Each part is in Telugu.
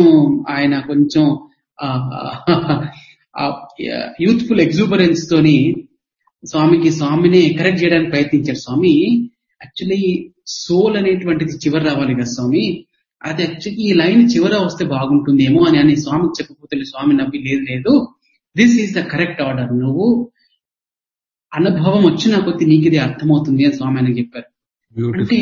ఆయన కొంచెం యూత్ఫుల్ ఎగ్జూబరెన్స్ తోని స్వామికి స్వామిని కరెక్ట్ చేయడానికి ప్రయత్నించారు స్వామి యాక్చువల్లీ సోల్ అనేటువంటిది చివరి రావాలి కదా స్వామి అది యాక్చువల్లీ ఈ లైన్ చివర వస్తే బాగుంటుందేమో అని అని స్వామికి చెప్పకపోతే స్వామి నవ్వి లేదు లేదు this is the correct order నువ్వు అనుభవం వచ్చిన కొద్ది నీకు ఇది అర్థమవుతుంది అని స్వామి ఆయన చెప్పారు అంటే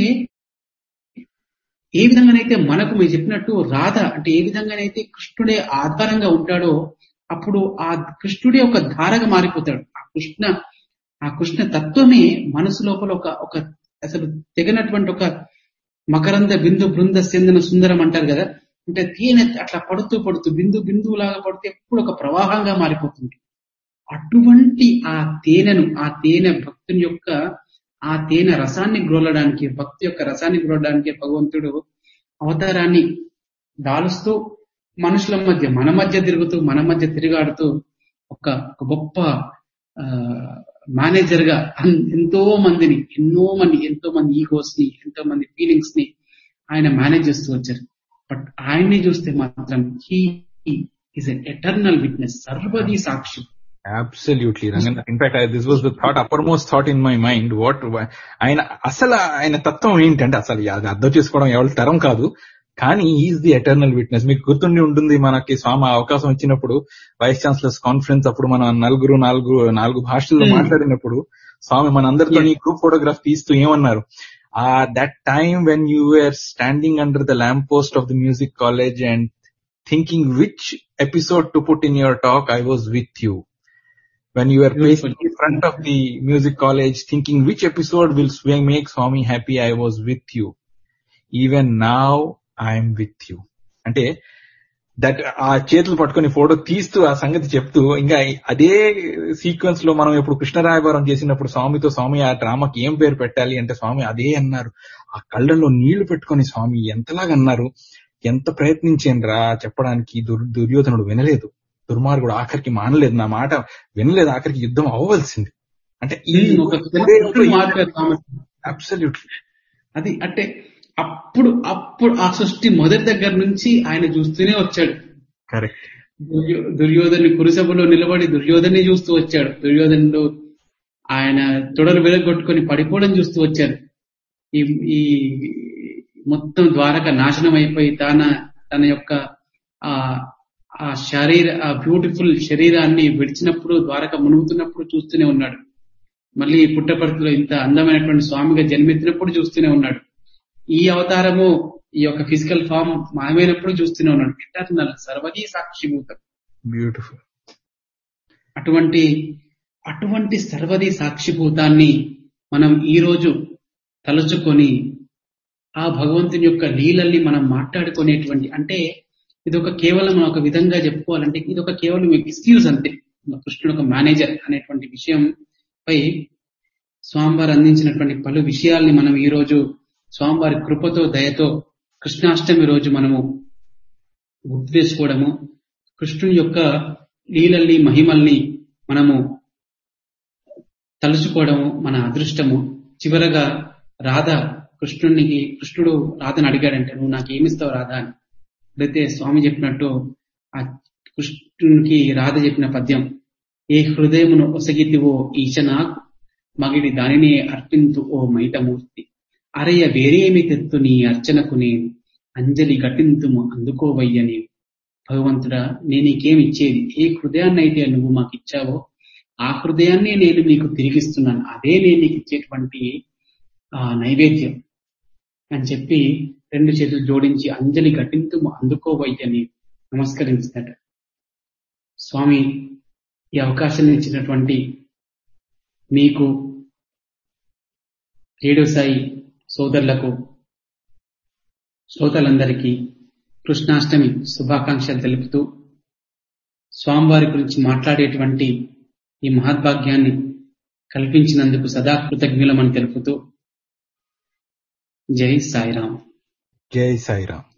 ఏ విధంగానైతే మనకు మీరు చెప్పినట్టు రాధ అంటే ఏ విధంగానైతే కృష్ణుడే ఆధారంగా ఉంటాడో అప్పుడు ఆ కృష్ణుడే ఒక ధారగా మారిపోతాడు ఆ కృష్ణ ఆ కృష్ణ తత్వమే మనసు లోపల ఒక ఒక అసలు తెగనటువంటి ఒక మకరంద బిందు బృంద చెందిన సుందరం అంటారు కదా అంటే తేనె అట్లా పడుతూ పడుతూ బిందు బిందువు లాగా పడితే ఎప్పుడు ఒక ప్రవాహంగా మారిపోతుంది అటువంటి ఆ తేనెను ఆ తేనె భక్తుని యొక్క ఆ తేనె రసాన్ని గ్రోలడానికి భక్తి యొక్క రసాన్ని గ్రోలడానికి భగవంతుడు అవతారాన్ని దాలుస్తూ మనుషుల మధ్య మన మధ్య తిరుగుతూ మన మధ్య తిరిగాడుతూ ఒక ఒక గొప్ప మేనేజర్ గా ఎంతో మందిని ఎన్నో మంది ఎంతో మంది ఈగోస్ ని ఎంతో మంది ఫీలింగ్స్ ని ఆయన మేనేజ్ చేస్తూ వచ్చారు బట్ ఆయన్ని చూస్తే మాత్రం హీ ఈస్ ఎటర్నల్ విట్నెస్ సర్వది సాక్షి absolutely in fact this was the thought upper most thought in my mind what ఆయన అసలు ఆయన తత్వం ఏంటంటే అసలు అది అర్థం చేసుకోవడం ఎవరి తరం కాదు కానీ ఈజ్ ది ఎటర్నల్ విట్నెస్ మీకు గుర్తుండి ఉంటుంది మనకి స్వామి అవకాశం ఇచ్చినప్పుడు వైస్ ఛాన్సలర్స్ కాన్ఫరెన్స్ అప్పుడు మనం నలుగురు నాలుగు నాలుగు భాషల్లో మాట్లాడినప్పుడు స్వామి మనందరితో గ్రూప్ ఫోటోగ్రాఫ్ తీస్తూ ఏమన్నారు that time when you are standing under the lamp post of the music college and thinking which episode to put in your talk I was with you when you were placed in front of the music college thinking which episode will make Swami happy, I was with you. Even now, I am with you. అంటే దట్ ఆ చేతులు పట్టుకుని ఫోటో తీస్తూ ఆ సంగతి చెప్తూ ఇంకా అదే సీక్వెన్స్ లో మనం ఇప్పుడు కృష్ణరాయవరం చేసినప్పుడు స్వామితో స్వామి ఆ డ్రామాకి ఏం పేరు పెట్టాలి అంటే స్వామి అదే అన్నారు ఆ కళ్ళల్లో నీళ్లు పెట్టుకుని స్వామి ఎంతలాగా అన్నారు ఎంత ప్రయత్నించేనరా చెప్పడానికి దుర్యోధనుడు వినలేదు దుర్మార్గుడు ఆఖరికి మానలేదు నా మాట వినలేదు ఆఖరికి యుద్ధం అవ్వవలసింది అంటే అబ్సల్యూట్లీ అది అంటే అప్పుడు అప్పుడు ఆ సృష్టి మొదటి దగ్గర నుంచి ఆయన చూస్తూనే వచ్చాడు కరెక్ట్ దుర్యోధని కురుసభలో నిలబడి దుర్యోధని చూస్తూ వచ్చాడు దుర్యోధనుడు ఆయన తొడలు వెలగొట్టుకుని పడిపోవడం చూస్తూ వచ్చారు ఈ ఈ మొత్తం ద్వారక నాశనం అయిపోయి తన తన యొక్క ఆ ఆ శరీర ఆ బ్యూటిఫుల్ శరీరాన్ని విడిచినప్పుడు ద్వారక మునుగుతున్నప్పుడు చూస్తూనే ఉన్నాడు మళ్ళీ పుట్టపర్తిలో ఇంత అందమైనటువంటి స్వామిగా జన్మెత్తినప్పుడు చూస్తూనే ఉన్నాడు ఈ అవతారము ఈ యొక్క ఫిజికల్ ఫామ్ మాయమైనప్పుడు చూస్తూనే ఉన్నాడు ఇటర్నల్ సర్వదీ సాక్షిభూతం బ్యూటిఫుల్ అటువంటి అటువంటి సర్వదీ సాక్షిభూతాన్ని మనం ఈ రోజు తలుచుకొని ఆ భగవంతుని యొక్క లీలల్ని మనం మాట్లాడుకునేటువంటి అంటే ఇది ఒక కేవలం ఒక విధంగా చెప్పుకోవాలంటే ఇది ఒక కేవలం ఎక్స్క్యూజ్ అంతే కృష్ణుడు ఒక మేనేజర్ అనేటువంటి విషయం పై స్వామివారు అందించినటువంటి పలు విషయాల్ని మనం ఈ రోజు స్వామివారి కృపతో దయతో కృష్ణాష్టమి రోజు మనము గుర్తు చేసుకోవడము కృష్ణుని యొక్క లీలల్ని మహిమల్ని మనము తలుచుకోవడము మన అదృష్టము చివరగా రాధ కృష్ణునికి కృష్ణుడు రాధను అడిగాడంటే నువ్వు నాకు ఏమిస్తావు రాధా అని ఎప్పుడైతే స్వామి చెప్పినట్టు ఆ కృష్ణునికి రాధ చెప్పిన పద్యం ఏ హృదయమును ఒసగితివో ఈశనాకు మగిడి దానినే అర్పింతు ఓ మైతమూర్తి అరయ్య వేరేమి తెత్తు నీ అర్చనకు నేను అంజలి ఘటింతుము అందుకోవయ్య నేను భగవంతుడా నేను నీకేమి ఇచ్చేది ఏ హృదయాన్ని అయితే నువ్వు మాకు ఇచ్చావో ఆ హృదయాన్ని నేను నీకు తిరిగిస్తున్నాను అదే నేను నీకు ఇచ్చేటువంటి ఆ నైవేద్యం అని చెప్పి రెండు చేతులు జోడించి అంజలి ఘటింతు అందుకోవయ్యని నమస్కరించినట్టు స్వామి ఈ అవకాశాన్ని ఇచ్చినటువంటి మీకు రేడియో సాయి సోదరులకు శ్రోతలందరికీ కృష్ణాష్టమి శుభాకాంక్షలు తెలుపుతూ స్వామివారి గురించి మాట్లాడేటువంటి ఈ మహద్భాగ్యాన్ని కల్పించినందుకు సదా కృతజ్ఞులమని తెలుపుతూ జై సాయిరాం జై సాయిరాం